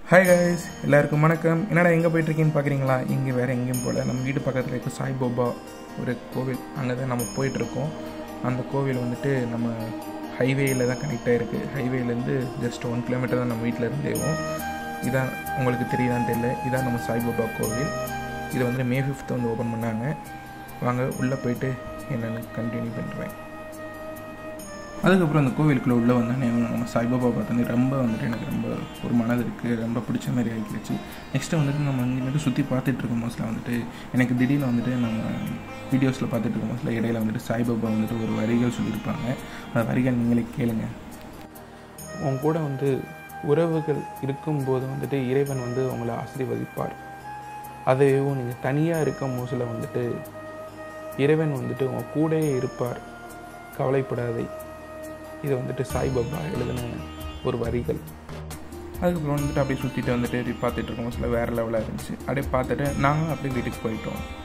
hi guys எல்லாருக்கும் வணக்கம் என்னடா எங்கே போயிட்டுருக்கீன்னு பார்க்குறீங்களா இங்கே வேறு எங்கேயும் போகல நம்ம வீட்டு பக்கத்தில் இருக்க சாய்பாபா ஒரு கோவில் அங்கே தான் நம்ம போயிட்டுருக்கோம் அந்த கோவில் வந்துட்டு நம்ம ஹைவேயில் தான் கனெக்ட் ஆகிருக்கு ஹைவேலேருந்து ஜஸ்ட் ஒன் கிலோமீட்டர் தான் நம்ம வீட்டில் இருந்தேவும் இதான் உங்களுக்கு தெரியுதான்னு தெரியல இதான் நம்ம சாய்பாபா கோவில் இதை வந்து மே ஃபிஃப்த் வந்து ஓப்பன் பண்ணாங்க வாங்க உள்ளே போயிட்டு என்னென்னு கண்டினியூ பண்ணுறேன் அதுக்கப்புறம் அந்த கோவிலுக்குள்ளே உள்ளே வந்தோடனே நம்ம சாய்பாபா பார்த்தோன்னே ரொம்ப வந்துட்டு எனக்கு ரொம்ப ஒரு மனது இருக்குது ரொம்ப பிடிச்ச மாதிரி ஆகிடுச்சு நெக்ஸ்ட்டு வந்துட்டு நம்ம இங்கிட்டு சுற்றி பார்த்துட்டு இருக்கும் போதில் வந்துட்டு எனக்கு திடீர்னு வந்துட்டு நம்ம வீடியோஸில் பார்த்துட்டு இருக்கும் போதில் இடையில வந்துட்டு சாய்பாபா வந்துட்டு ஒரு வரிகள் சொல்லியிருப்பாங்க அந்த வரிகள் நீங்களே கேளுங்க உன் கூட வந்து உறவுகள் இருக்கும்போது வந்துட்டு இறைவன் வந்து உங்களை ஆசீர்வதிப்பார் அதையும் நீங்கள் தனியாக இருக்கும் போதில் வந்துட்டு இறைவன் வந்துட்டு உங்கள் கூடயே இருப்பார் கவலைப்படாதே இது வந்துட்டு சாய்பாபா எழுதின ஒரு வரிகள் அதுக்கப்புறம் வந்துட்டு அப்படியே சுற்றிட்டு வந்துட்டு இப்படி பார்த்துட்டு இருக்கோம் சில வேறு லெவலாக இருந்துச்சு அப்படியே பார்த்துட்டு நாங்களும் அப்படியே வீட்டுக்கு போயிட்டோம்